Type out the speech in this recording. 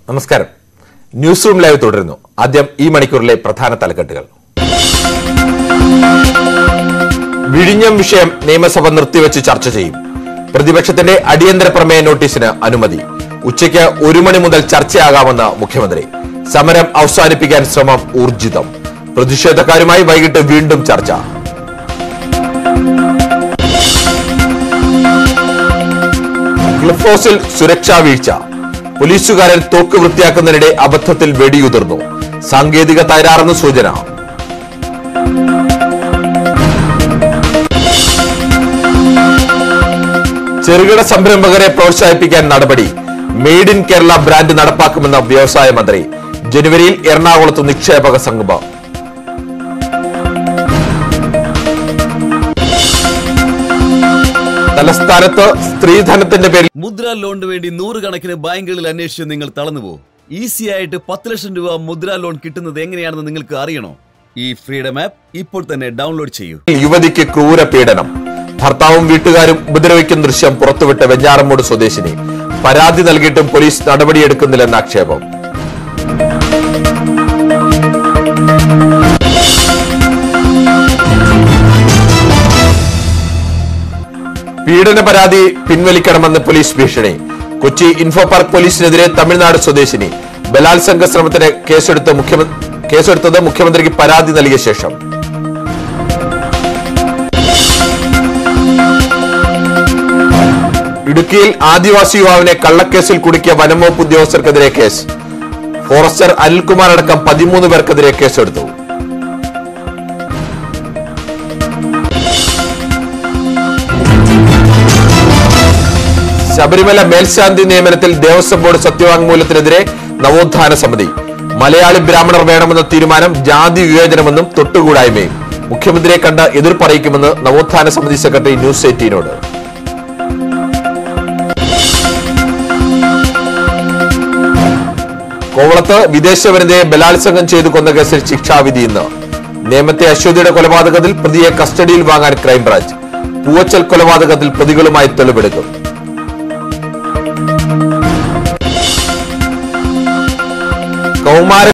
നമസ്കാരം news room live തുടരുന്നു ആദ്യം ഈ മണിക്കൂറിലെ പ്രധാന തലക്കെട്ടുകൾ വിഴിഞ്ഞം വിഷയം നിയമസഭ നിർത്തിവെച്ച് ചർച്ച ചെയ്യും പ്രതിപക്ഷത്തിന്റെ അടിയന്തര പ്രമേയ നോട്ടീസിന് അനുമതി ഉച്ചയ്ക്ക് ഒരു മണി മുതൽ ചർച്ചയാകാമെന്ന് മുഖ്യമന്ത്രി സമരം അവസാനിപ്പിക്കാൻ ശ്രമം ഊർജിതം പ്രതിഷേധക്കാരുമായി വൈകിട്ട് വീണ്ടും ചർച്ച ക്ലിഫ് ഹൗസിൽ സുരക്ഷാ വീഴ്ച പോലീസുകാരൻ തോക്ക് വൃത്തിയാക്കുന്നതിനിടെ അബദ്ധത്തിൽ വെടിയുതിർന്നു സാങ്കേതിക തകരാറെന്ന് സൂചന ചെറുകിട സംരംഭകരെ പ്രോത്സാഹിപ്പിക്കാൻ നടപടി മെയ്ഡ് ഇൻ കേരള ബ്രാൻഡ് നടപ്പാക്കുമെന്ന വ്യവസായ മന്ത്രി ജനുവരിയിൽ എറണാകുളത്ത് നിക്ഷേപക സംഗമം തലസ്ഥാനത്ത് സ്ത്രീധനത്തിന്റെ പേരിൽ മുദ്ര ലോണിന് വേണ്ടി നൂറുകണക്കിന് ബാങ്കുകളിൽ അന്വേഷിച്ച് നിങ്ങൾ തളർന്നുപോ ഈസി ആയിട്ട് പത്ത് ലക്ഷം രൂപ മുദ്ര ലോൺ കിട്ടുന്നത് എങ്ങനെയാണെന്ന് നിങ്ങൾക്ക് അറിയണോ ഈ ഫ്രീഡം ആപ്പ് ഇപ്പോൾ തന്നെ ഡൗൺലോഡ് ചെയ്യൂ യുവതിക്ക് ക്രൂര പീഡനം ഭർത്താവും വീട്ടുകാരും ഉപദ്രവിക്കുന്ന ദൃശ്യം പുറത്തുവിട്ട വെഞ്ഞാറമ്മൂട് സ്വദേശിനി പരാതി നൽകിയിട്ടും പോലീസ് നടപടിയെടുക്കുന്നില്ലെന്ന ആക്ഷേപം പീഡന പരാതി പിൻവലിക്കണമെന്ന് പോലീസ് ഭീഷണി കൊച്ചി ഇൻഫോ പാർക്ക് പോലീസിനെതിരെ തമിഴ്നാട് സ്വദേശിനി ബലാത്സംഗ ശ്രമത്തിന് കേസെടുത്ത മുഖ്യമന്ത്രി കേസെടുത്തത് മുഖ്യമന്ത്രിക്ക് പരാതി നൽകിയ ശേഷം ഇടുക്കിയിൽ ആദിവാസി യുവാവിനെ കള്ളക്കേസിൽ കുടുക്കിയ വനംവകുപ്പ് ഉദ്യോഗസ്ഥർക്കെതിരെ കേസ് ഫോറസ്റ്റർ അനിൽകുമാർ അടക്കം പതിമൂന്ന് പേർക്കെതിരെ കേസെടുത്തു ശബരിമല മേൽശാന്തി നിയമനത്തിൽ ദേവസ്വം ബോർഡ് സത്യവാങ്മൂലത്തിനെതിരെ നവോത്ഥാന സമിതി മലയാളി ബ്രാഹ്മണർ വേണമെന്ന തീരുമാനം ജാതി വിവേചനമെന്നും തൊട്ടുകൂടായ്മയും മുഖ്യമന്ത്രിയെ കണ്ട് എതിർപ്പറിയിക്കുമെന്ന് നവോത്ഥാന സമിതി സെക്രട്ടറി ന്യൂസ് എയ്റ്റീനോട് കോവളത്ത് വിദേശ വനിതയെ ബലാത്സംഗം ചെയ്തു കൊന്ന കേസിൽ ശിക്ഷാവിധി ഇന്ന് നേമത്തെ അശ്വതിയുടെ കൊലപാതകത്തിൽ പ്രതിയെ കസ്റ്റഡിയിൽ വാങ്ങാൻ ക്രൈംബ്രാഞ്ച് പൂവച്ചൽ കൊലപാതകത്തിൽ പ്രതികളുമായി തെളിവെടുക്കും കൗമാര